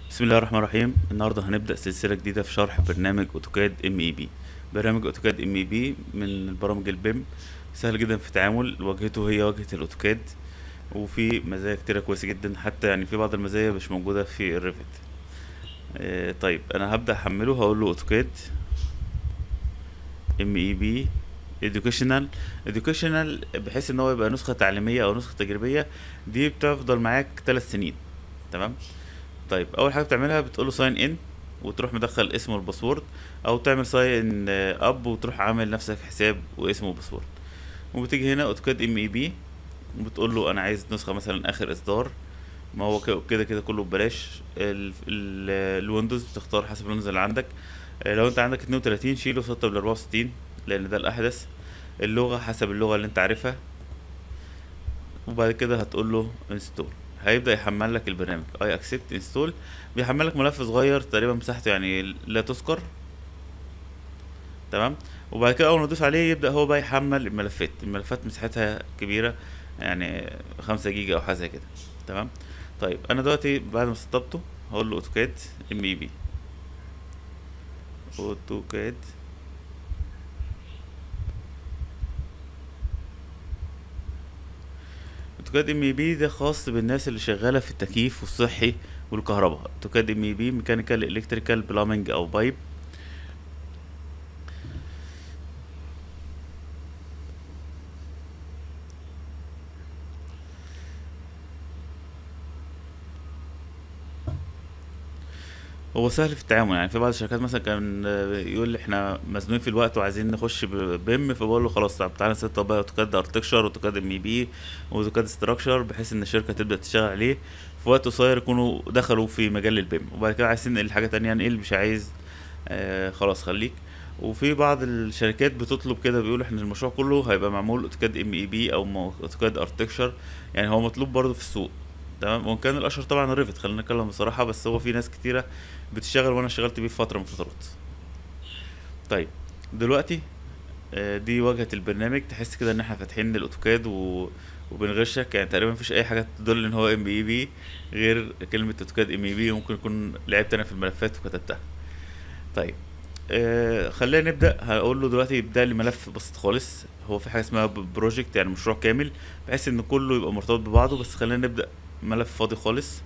بسم الله الرحمن الرحيم النهارده هنبدأ سلسلة جديدة في شرح برنامج اوتوكاد ام اي بي برنامج اوتوكاد ام اي بي من البرامج البيم سهل جدا في التعامل واجهته هي واجهة الاوتوكاد وفي مزايا كتيرة كويسة جدا حتى يعني في بعض المزايا مش موجودة في الريفت آه طيب انا هبدأ احمله هقول له اوتوكاد ام اي بي educational educational بحيث ان هو يبقى نسخة تعليمية او نسخة تجريبية دي بتفضل معاك ثلاث سنين تمام طيب اول حاجه بتعملها بتقوله ساين ان وتروح مدخل اسمه والباسورد او تعمل ساين اب وتروح عامل نفسك حساب واسمه وباسورد وبتيجي هنا اوتوكاد ام اي بي وبتقول له انا عايز نسخه مثلا اخر اصدار ما هو ك- كده كده كله ببلاش ال- ال- الويندوز بتختار حسب الويندوز اللي عندك آه، لو انت عندك 32 شيله سطب ل 64 لان ده الاحدث اللغه حسب اللغه اللي انت عارفها وبعد كده هتقول له انستول هيبدأ يحمل لك البرنامج اي اكسبت انستول بيحمل لك ملف صغير تقريبا مساحته يعني لا تذكر تمام وبعد كده اول ما تدوس عليه يبدأ هو بقى يحمل الملفات الملفات مساحتها كبيرة يعني خمسة جيجا او حاجة زي كده تمام طيب انا دلوقتي بعد ما سطبته هقول له اوتوكاد ام اي بي اوتوكاد اوتوكاد ام اي بي ده خاص بالناس اللي شغاله في التكييف والصحي والكهرباء اوتوكاد ام اي بي ميكانيكال الكتريكال بلامنج او بايب هو سهل في التعامل يعني في بعض الشركات مثلا كان آه، يقول لي احنا مزنوقين في الوقت وعايزين نخش بيم فبقول له خلاص طب تعالى نسطب بقى اوتوكاد ارتكشر اوتوكاد ام اي بي واوتوكاد ستراكشر بحيث ان الشركه تبدا تشتغل عليه في وقت قصير يكونوا دخلوا في مجال البيم وبعد كده عايزين ننقل حاجه تانية ننقل مش عايز آه خلاص خليك وفي بعض الشركات بتطلب كده بيقولوا احنا المشروع كله هيبقى معمول اوتوكاد ام اي بي او مو- اوتوكاد ارتكشر يعني هو مطلوب برضه في السوق تمام وان كان الاشهر طبعا الريفت خلينا نتكلم بصراحه بس هو في ناس كتيره بتشتغل وانا اشتغلت بيه في فتره من الفترات طيب دلوقتي آه، دي واجهه البرنامج تحس كده ان احنا فاتحين الاوتوكاد و... وبنغشك يعني تقريبا مفيش اي حاجه تدل ان هو ام بي بي غير كلمه اوتوكاد ام بي ممكن يكون لعبت انا في الملفات وكتبتها طيب آه خلينا نبدا هقول له دلوقتي يبدا لي ملف بسيط خالص هو في حاجه اسمها بروجكت يعني مشروع كامل بحيث ان كله يبقى مرتبط ببعضه بس خلينا نبدا ملف فاضي خالص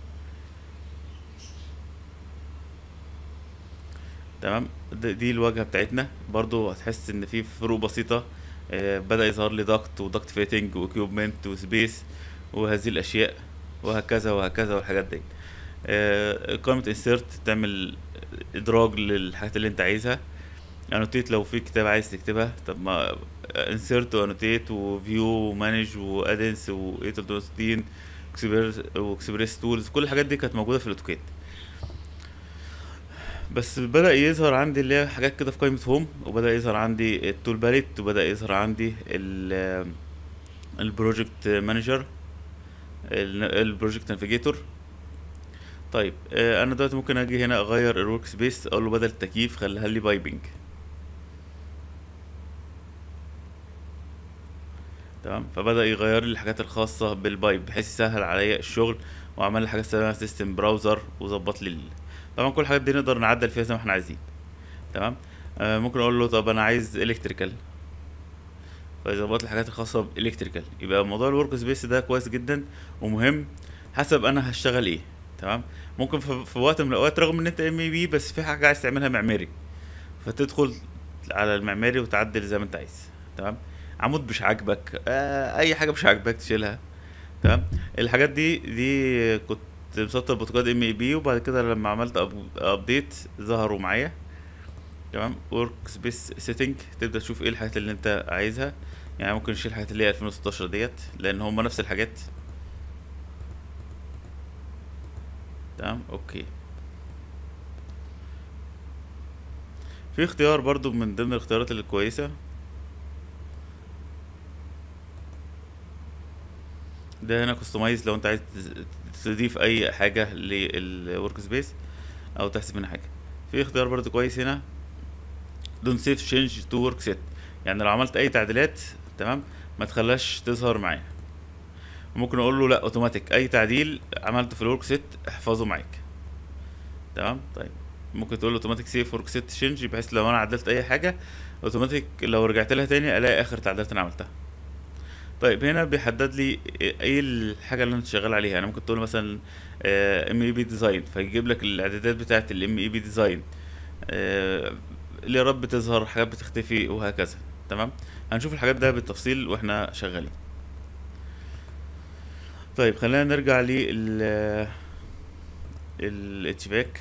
تمام د- دي الواجهه بتاعتنا برضو هتحس ان في فروق بسيطه آه، بدا يظهر لي ضغط وضغط فيتنج واكيوبمنت وسبيس وهذه الاشياء وهكذا وهكذا والحاجات دي آه، قائمه انسيرت تعمل ادراج للحاجات اللي انت عايزها انوتيت لو في كتاب عايز تكتبها طب ما انسيرت وانوتيت وفيو ومانج وادنس و 360 واكسبريس تولز كل الحاجات دي كانت موجوده في الاوتوكاد بس بدأ يظهر عندي اللي هي حاجات كده في قائمة هوم وبدأ يظهر عندي التول باليت وبدأ يظهر عندي ال البروجكت مانجر البروجكت نافيجيتور طيب آه، انا دلوقتي ممكن اجي هنا اغير الورك سبيس اقول له بدل التكييف خليها لي بايبنج تمام فبدأ يغير لي الحاجات الخاصة بالبايب بحيث يسهل عليا الشغل وعمل لي حاجة اسمها سيستم براوزر وظبط لي ال- طبعا كل الحاجات دي نقدر نعدل فيها زي ما احنا عايزين تمام آه ممكن اقول له طب انا عايز الكتريكال فيظبط لي الحاجات الخاصة بالالكتريكال يبقى موضوع الورك سبيس ده كويس جدا ومهم حسب انا هشتغل ايه تمام ممكن في, في وقت من الاوقات رغم ان انت ام بي بس في حاجة عايز تعملها معماري فتدخل على المعماري وتعدل زي ما انت عايز تمام عمود مش عاجبك آه اي حاجه مش عاجباك تشيلها تمام الحاجات دي دي كنت مسطب بوتوكاد ام اي بي وبعد كده لما عملت ابديت ظهروا معايا تمام ورك سبيس سيتنج تبدا تشوف ايه الحاجات اللي انت عايزها يعني ممكن نشيل الحاجات اللي هي 2016 ديت لان هما نفس الحاجات تمام اوكي في اختيار برضو من ضمن الاختيارات اللي كويسه ده هنا كستمايز لو انت عايز تضيف اي حاجه للورك سبيس او تحذف منها حاجه في اختيار برضو كويس هنا دون سيف تشينج تو ورك سيت يعني لو عملت اي تعديلات تمام ما تخليهاش تظهر معايا ممكن اقول له لا اوتوماتيك اي تعديل عملته في الورك سيت احفظه معاك تمام طيب ممكن تقول له اوتوماتيك سيف فور سيت تشينج بحيث لو انا عدلت اي حاجه اوتوماتيك لو رجعت لها تاني الاقي اخر تعديلات انا عملتها طيب هنا بيحدد لي ايه الحاجه اللي انت شغال عليها يعني ممكن تقول مثلا ام اي بي ديزاين فيجيب لك الاعدادات بتاعه الام اي بي ديزاين الايراد بتظهر حاجات بتختفي وهكذا تمام هنشوف الحاجات ده بالتفصيل واحنا شغالين طيب خلينا نرجع لل الاتشباك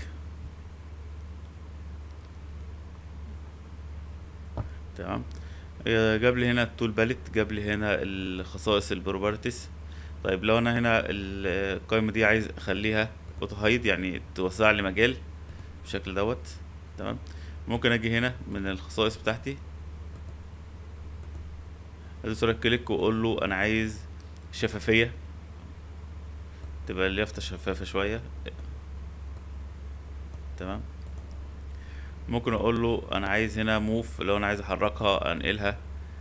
تمام آه، جاب لي هنا التول باليت جاب لي هنا الخصائص البروبرتيز طيب لو انا هنا ال- القائمه دي عايز اخليها اوتو هايد يعني توسع لي مجال بالشكل دوت تمام ممكن اجي هنا من الخصائص بتاعتي ادوس رايت كليك واقول له انا عايز شفافيه تبقى اليافطه شفافه شويه تمام ممكن اقول له انا عايز هنا موف لو انا عايز احركها انقلها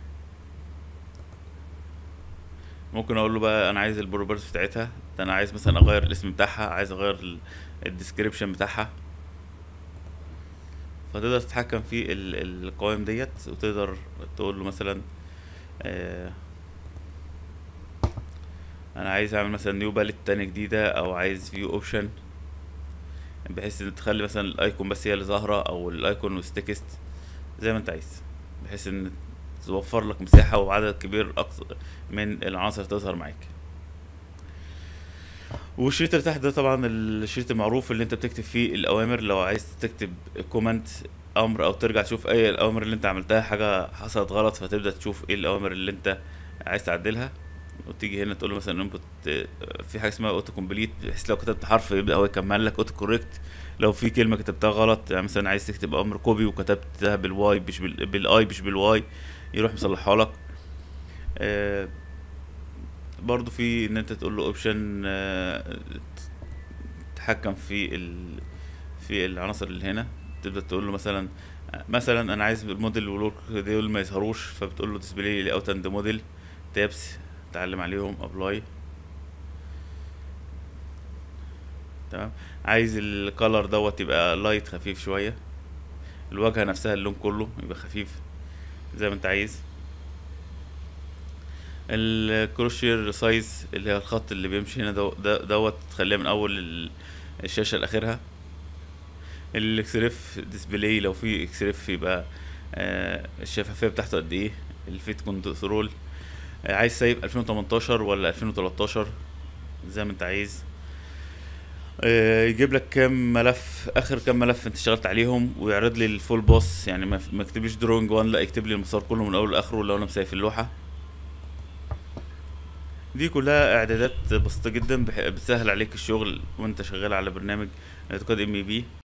ممكن اقول له بقى انا عايز البروبرتي بتاعتها ده انا عايز مثلا اغير الاسم بتاعها عايز اغير الديسكريبشن بتاعها فتقدر تتحكم في ال- القوائم ديت وتقدر تقول له مثلا آه انا عايز اعمل مثلا نيو باليت تانية جديدة او عايز فيو اوبشن بحيث ان تخلي مثلا الايكون بس هي اللي ظاهرة او الايكون والتكست زي ما انت عايز بحيث ان توفر لك مساحة وعدد كبير أكتر من العناصر تظهر معاك والشريط اللي تحت ده طبعا الشريط المعروف اللي انت بتكتب فيه الاوامر لو عايز تكتب كومنت امر او ترجع تشوف اي الاوامر اللي انت عملتها حاجه حصلت غلط فتبدا تشوف ايه الاوامر اللي انت عايز تعدلها وتيجي هنا تقول له مثلا انبوت في حاجه اسمها اوتو كومبليت بحيث لو كتبت حرف يبدا هو يكمل لك اوتو كوريكت لو في كلمه كتبتها غلط يعني مثلا عايز تكتب امر كوبي وكتبتها بالواي مش بال- بالاي مش بالواي يروح مصلحها لك آه برضو في ان انت تقول له اوبشن تتحكم في ال في العناصر اللي هنا تبدا تقول له مثلا مثلا انا عايز الموديل والورك دول ما يظهروش فبتقول له ديسبلاي لي اوت اند موديل تابس تعلم عليهم ابلاي تمام عايز الكالر دوت يبقى لايت خفيف شويه الواجهه نفسها اللون كله يبقى خفيف زي ما انت عايز الكروشير سايز اللي هي الخط اللي بيمشي هنا دو ده دوت تخليها من اول ال- الشاشه لاخرها الاكسريف ديسبلاي لو في اكسريف يبقى آه الشفافيه بتاعته قد ايه الفيت كنترول آه عايز سايب 2018 ولا 2013 زي ما انت عايز آه، يجيب لك كام ملف اخر كام ملف انت اشتغلت عليهم ويعرض لي الفول بوس يعني ما ما يكتبليش دروينج 1 لا يكتب لي المسار كله من اوله لاخره لو انا مسايف اللوحه دي كلها اعدادات بسيطه جدا بح- بتسهل عليك الشغل وانت شغال على برنامج اوتوكاد ام بي